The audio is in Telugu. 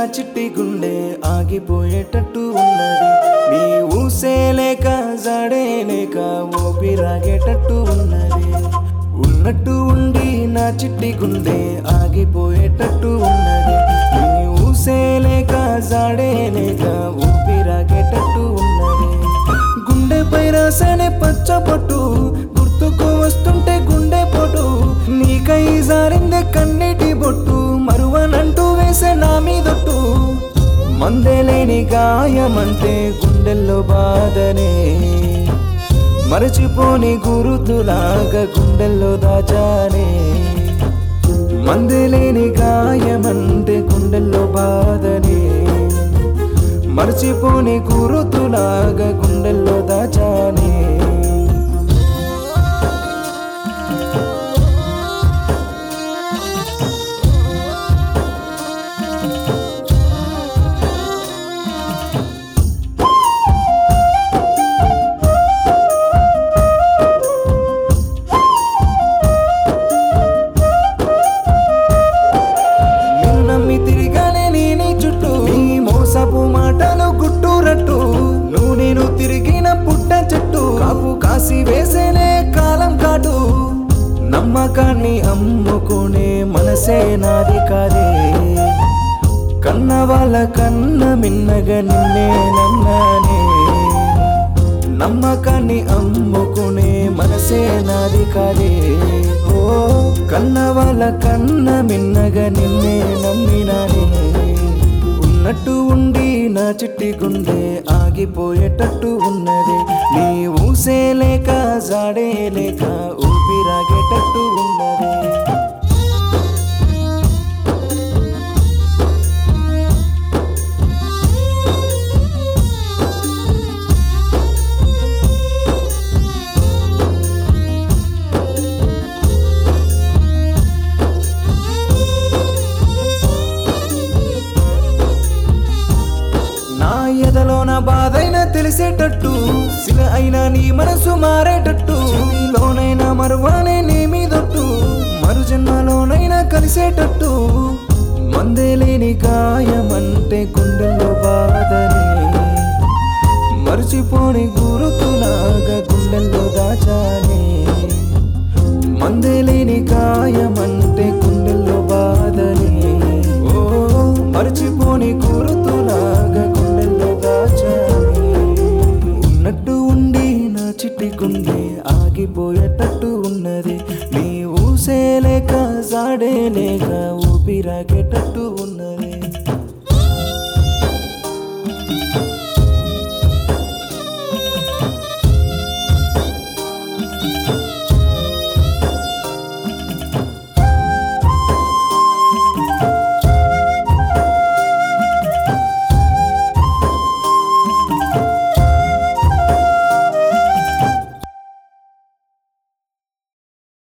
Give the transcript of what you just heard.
చిట్టి గుండె ఆగిపోయేటట్టు ఉన్నది నీ ఊసే లేక జాడే లేక ఊపిరాగేటట్టు ఉన్నది ఉన్నట్టు ఉండి నా చిట్టి గుండె ఆగిపోయేటట్టు ఉన్నది నీ ఊసే లేక జాడే లేక ఊపిరాగేటట్టు ఉన్నది గుండెపై రాసనే పచ్చబొట్టు గుర్తుకు వస్తుంటే గుండె పొటు నీకై జారిందే కన్నీటి బొట్టు మరువనంటూ వేసే నా మీదొట్టు మందే లేని గాయమంటే గుండెల్లో బాధనే మరచిపోని గురుతులాగా గుండెల్లో దాచానే మందే లేని గాయమంటే గుండెల్లో బాధనే మరచిపోని గురుతులాగా గుండెల్లో దాచానే నిన్ను నమ్మి తిరిగానే నీ నీ చుట్టూ నీ మోసపు మాటలు గుట్టురట్టు నువ్వు నేను తిరిగిన పుట్ట చెట్టు కాపు కాసి వేసేనే కాలం కాటు నమ్మకాన్ని అమ్ముకునే మనసే నాది కాదే కన్న వాళ్ళ కన్న మిన్నగా నిన్నే నన్నానే నమ్మకాన్ని అమ్ముకునే మనసే నాది కాదే ఓ కన్న వాళ్ళ కన్న మిన్నగా నిన్నే నమ్మినానే ఉన్నట్టు ఉండి నా చిట్టి గుండె ఆగిపోయేటట్టు ఉన్నది నీ ఊసే లేక జాడే లేక ఊపిరాగేటట్టు ఉన్నది నా ఎదలోన బాధైనా తెలిసేటట్టు శిల అయినా నీ మనసు మారేటట్టు లోనైనా మరువానే నీ మీదొట్టు మరు జన్మలోనైనా కలిసేటట్టు మందే లేని గాయమంటే గుండెల్లో బాధనే మర్చిపోని గురుతులాగా గుండెల్లో దాచానే మందే లేని గాయమంటే గుండెల్లో బాధనే ఓ మర్చిపోని గురుతులాగా గుండెల్లో దాచానే ఉన్నట్టు ఉండి నా చిట్టి గుండె ఆగిపోయేటట్టు ఉన్నది నీ ఊసే లేక జాడే లేక ఊపిరాగేటట్టు ఉన్నది